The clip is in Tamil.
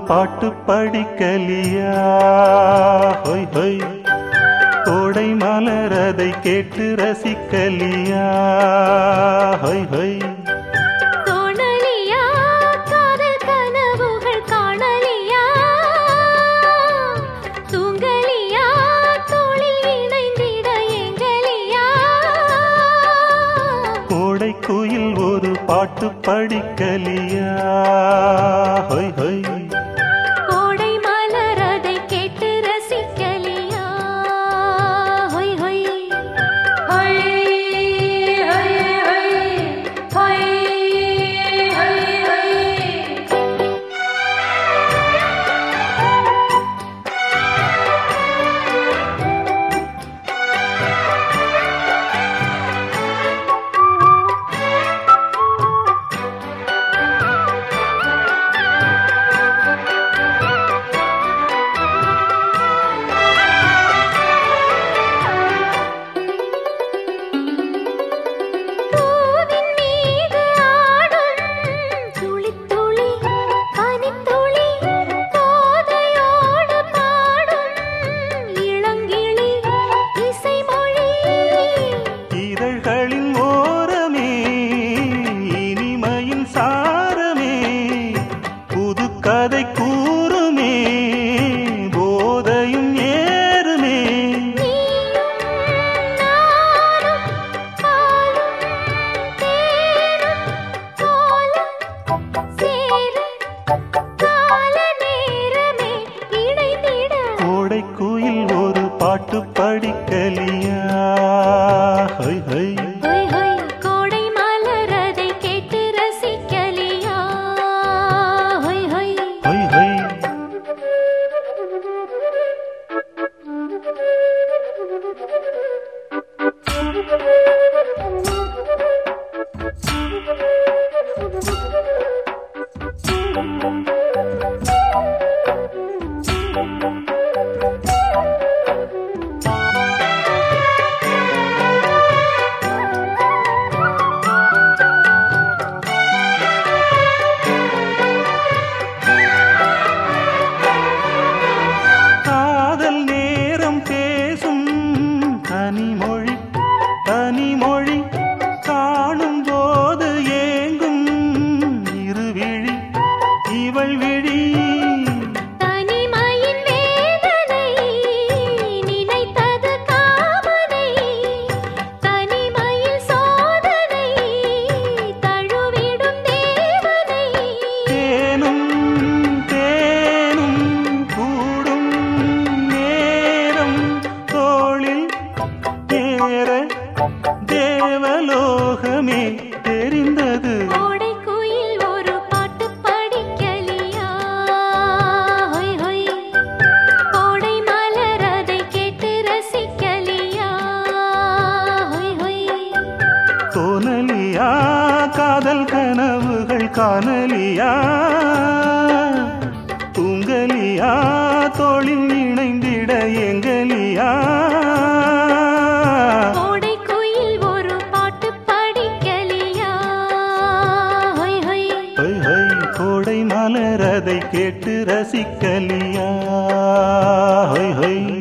பாட்டு படிக்கலியா ஹொய் ஹொய் கோடை மலர் அதை கேட்டு ரசிக்கலியா ஹொய் ஹொய் தோணலியா காதல் கனவுகள் காணலியா தூங்கலியா தோளில் இணைந்திட எங்கலியா கோடை குயில் ஒரு பாட்டு படிக்கலியா ஹொய் ஹொய் கோடை மலர் அதை கேட்டு ரசிக்கலியா ஹொய் ஹொய் ஹொய் ஹொய் ஹொய் ஹொய் ஹொய் ஹொய் பூவின் மீது ஆடும் துளித் துளி பனித்துளி போதையோடு பாடும் இளங்கிளி இசைமொழி இதழ்களின் ஓரமே இனிமையின் சாரமே புது கதை கூறுமே போதையும் ஏறுமே நீயும் நானும் பாலும் தேனும் போல சேர கால நேரமே இணைந்திட கோடை குயில் ஒரு பாட்டு படிக்கலியா ஹொய் ஹொய் ஹொய் ஹொய் கோடை மலர் அதை கேட்டு ரசிக்கலியா ஹொய் ஹொய் ஹொய் ஹொய் காதல் நேரம் பேசும் கனிமொழி கனிமொழி காணும் போது ஏங்கும் இருவிழி இவள் விழி தனிமையின் வேதனை நினைத்தது காமனை தனிமையில் சோதனை தழுவிடும் தேவனை தேனும் தேனும் கூடும் நேரம் தோளில் ஏற தேவலோகமே தெரிந்தது கோடை குயில் ஒரு பாட்டு படிக்கலியா ஹொய் ஹொய் கோடை மலர் அதை கேட்டு ரசிக்கலியா ஹொய் ஹொய் தோணலியா காதல் கனவுகள் காணலியா தூங்கலியா தோளில் இணைந்திட எங்கலியா கோடை குயில் ஒரு பாட்டு படிக்கலியா ஹொய் ஹொய் ஹொய் ஹொய் கோடை மலர் அதை கேட்டு ரசிக்கலியா ஹொய் ஹொய்